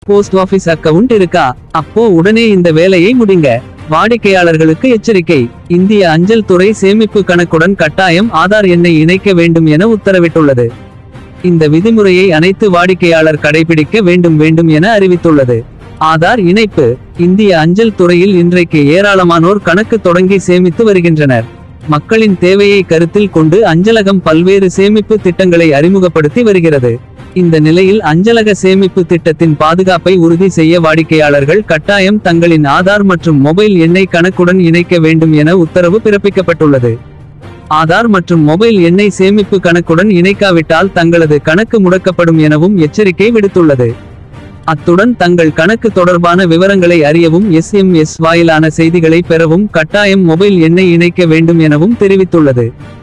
post office account இருக்கா அப்போ உடனே இந்த வேலையை முடிங்க வாடிக்கையாளர்களுக்கு எச்சரிக்கை இந்திய அஞ்சல் துறை சேமிப்பு கணக்குடன் கட்டாயம் ஆதார் எண்ணை இணைக்க வேண்டும் என உத்தரவிட்டுள்ளது இந்த விதிமுறையை அனைத்து வாடிக்கையாளர் கடைபிடிக்க வேண்டும் வேண்டும் என அறிவித்துள்ளது ஆதார் இணைப்பு இந்திய அஞ்சல் துறையில் இன்றைக்கு ஏராளமானோர் கணக்கு தொடங்கி சேமித்து வருகின்றனர் மக்களின் தேவையை கருத்தில் கொண்டு அஞ்சலகம் பல்வேறு சேமிப்பு திட்டங்களை அறிமுகப்படுத்தி வருகிறது இந்த நிலையில் அஞ்சலக சேமிப்பு திட்டத்தின் பாதுகாப்பை உறுதி செய்ய வாடிக்கையாளர்கள் கட்டாயம் தங்களின் ஆதார் மற்றும் மொபைல் எண்ணை கணக்குடன் இணைக்க வேண்டும் என உத்தரவு பிறப்பிக்கப்பட்டுள்ளது ஆதார் மற்றும் மொபைல் எண்ணை சேமிப்பு கணக்குடன் இணைக்காவிட்டால் தங்களது கணக்கு முடக்கப்படும் எனவும் எச்சரிக்கை விடுத்துள்ளது அத்துடன் தங்கள் கணக்கு தொடர்பான விவரங்களை அறியவும் எஸ்எம்எஸ் வாயிலான செய்திகளை பெறவும் கட்டாயம் மொபைல் எண்ணை இணைக்க வேண்டும் எனவும் தெரிவித்துள்ளது